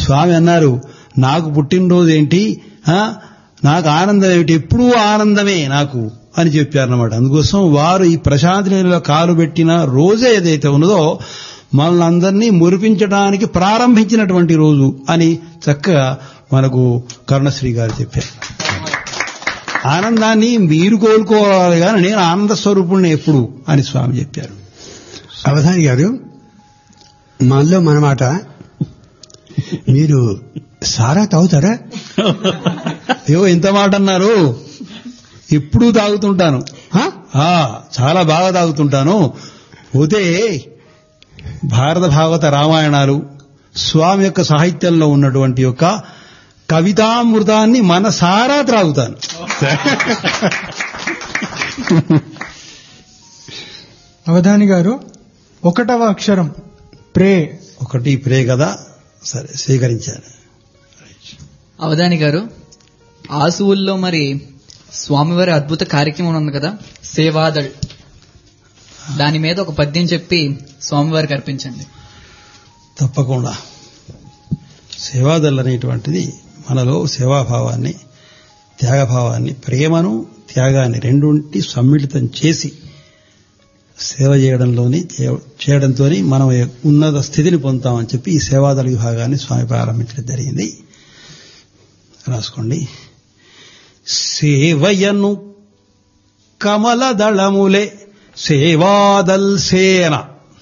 స్వామి అన్నారు నాకు పుట్టినరోజు ఏంటి ఆ, నాకు ఆనందం ఏమిటి ఎప్పుడూ ఆనందమే నాకు అని చెప్పారన్నమాట అందుకోసం వారు ఈ ప్రశాంతి నీళ్ళలో కాలు పెట్టిన రోజే ఏదైతే ఉన్నదో మనల్ని అందరినీ మురిపించడానికి ప్రారంభించినటువంటి రోజు అని చక్కగా మనకు కరుణశ్రీ గారు చెప్పారు ఆనందాన్ని మీరు కోలుకోవాలి కానీ నేను ఆనంద స్వరూపుణ్ణి ఎప్పుడు అని స్వామి చెప్పారు అవధాని గారు మనలో మనమాట మీరు సారా తాగుతారా ఏవో ఇంత మాట అన్నారు ఎప్పుడూ తాగుతుంటాను ఆ? ఆ చాలా బాగా తాగుతుంటాను పోతే భారత భాగవత రామాయణాలు స్వామి యొక్క సాహిత్యంలో ఉన్నటువంటి యొక్క కవితామృతాన్ని మనసారా త్రాగుతాను అవధాని గారు ఒకటవ అక్షరం ప్రే ఒకటి ప్రే కదా సరే స్వీకరించాను అవధాని గారు ఆసువుల్లో మరి స్వామివారి అద్భుత కార్యక్రమం ఉంది కదా సేవాదళ్ దాని మీద ఒక పద్యం చెప్పి స్వామివారికి అర్పించండి తప్పకుండా సేవాదల్ అనేటువంటిది మనలో సేవాభావాన్ని త్యాగభావాన్ని ప్రేమను త్యాగాన్ని రెండుంటి సమ్మిళితం చేసి సేవ చేయడంలోని చేయడంతో మనం ఉన్నత స్థితిని పొందుతామని చెప్పి ఈ సేవాదళ విభాగాన్ని స్వామి ప్రారంభించడం జరిగింది రాసుకోండి సేవయను కమలదళములే సేవాదల్ సేన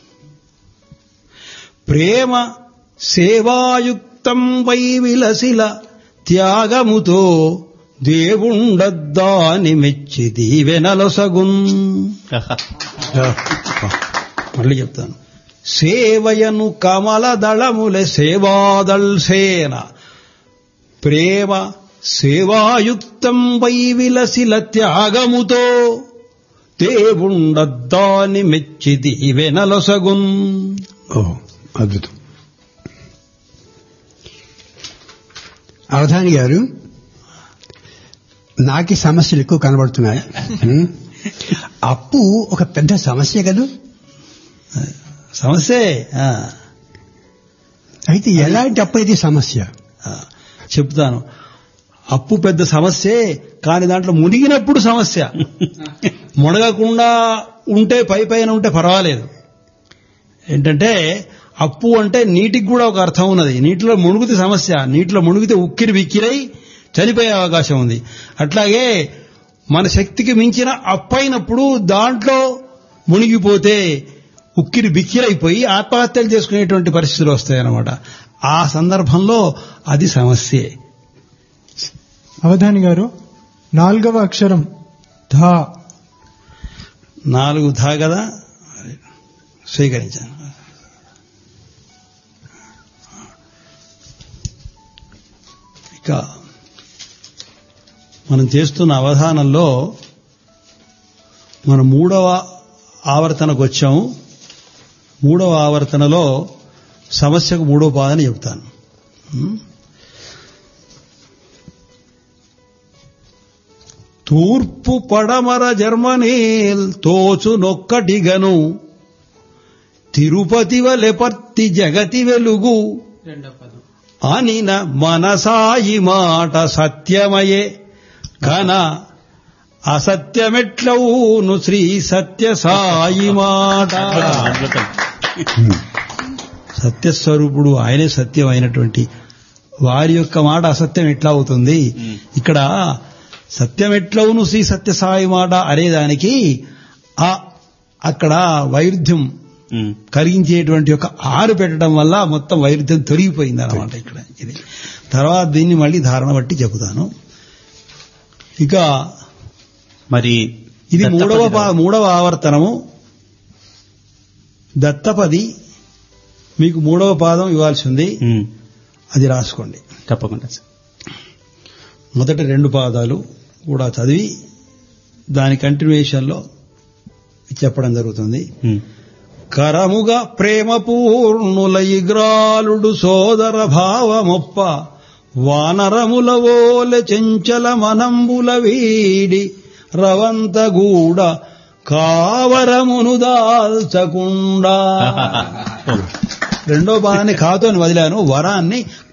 ప్రేమ సేవాయుక్తం వై విలసిల త్యాగముతో దేవుండద్దాని మెచ్చి దీవెనలొసగున్ మళ్ళీ చెప్తాను సేవయను కమలదళములె సేవాదల్ సేన ప్రేమ సేవాయుక్తం వై విలసిల త్యాగముతో దేవుండద్దాని మెచ్చి దీవెనలొసగున్ ఓ అద్భుతం అవధాని గారు నాకి సమస్యలు ఎక్కువ కనబడుతున్నాయి హ్మ్. అప్పు ఒక పెద్ద సమస్య కదూ సమస్యే ఆ, అయితే ఎలాంటి అప్పు అయితే సమస్య ఆ, చెప్తాను అప్పు పెద్ద సమస్యే కానీ దాంట్లో మునిగినప్పుడు సమస్య మునగకుండా ఉంటే పై పైన ఉంటే పర్వాలేదు ఏంటంటే అప్పు అంటే నీటికి కూడా ఒక అర్థం ఉన్నది నీటిలో మునుగుతే సమస్య నీటిలో మునిగితే ఉక్కిరి బిక్కిరై చనిపోయే అవకాశం ఉంది అట్లాగే మన శక్తికి మించిన అప్పైనప్పుడు దాంట్లో మునిగిపోతే ఉక్కిరి బిక్కిరైపోయి ఆత్మహత్యలు చేసుకునేటువంటి పరిస్థితులు వస్తాయన్నమాట ఆ సందర్భంలో అది సమస్యే అవధాని గారు నాలుగవ అక్షరం ధా నాలుగు ధా కదా స్వీకరించాను ఇక మనం చేస్తున్న అవధానంలో మన మూడవ ఆవర్తనకు వచ్చాము మూడవ ఆవర్తనలో సమస్యకు మూడవ పాదని చెప్తాను ఉం? తూర్పు పడమర జర్మనీల్ తోచునొక్కటిగను తిరుపతి వలెపర్తి జగతి వెలుగు అనిన మనసాయి మాట సత్యమయే కన అసత్యమెట్లవును శ్రీ సత్య సాయి మాట సత్యస్వరూపుడు ఆయనే సత్యం అయినటువంటి వారి యొక్క మాట అసత్యం ఎట్లా అవుతుంది ఇక్కడ సత్యం ఎట్లవును శ్రీ సత్య సాయి మాట అనేదానికి ఆ అక్కడ వైరుధ్యం కలిగించేటువంటి ఒక ఆరు పెట్టడం వల్ల మొత్తం వైరుధ్యం తొలగిపోయింది అనమాట ఇక్కడ ఇది తర్వాత దీన్ని మళ్ళీ ధారణ బట్టి చెబుతాను ఇక మరి ఇది దత్తపది మూడవ పా- రావు. మూడవ ఆవర్తనము దత్తపది మీకు మూడవ పాదం ఇవ్వాల్సి ఉంది ఉమ్, అది రాసుకోండి తప్పకుండా సార్ మొదటి రెండు పాదాలు కూడా చదివి దాని కంటిన్యూషన్లో చెప్పడం జరుగుతుంది ఉమ్, కరముగా ప్రేమ పూర్ణులైగ్రాలుడు సోదర భావమొప్ప వానరముల ఓలె చెంచల మనంబుల వీడి రవంతగూడ కావరమును దాల్చకుండా రెండో పాదాన్ని కాతోని వదిలాను వరాన్ని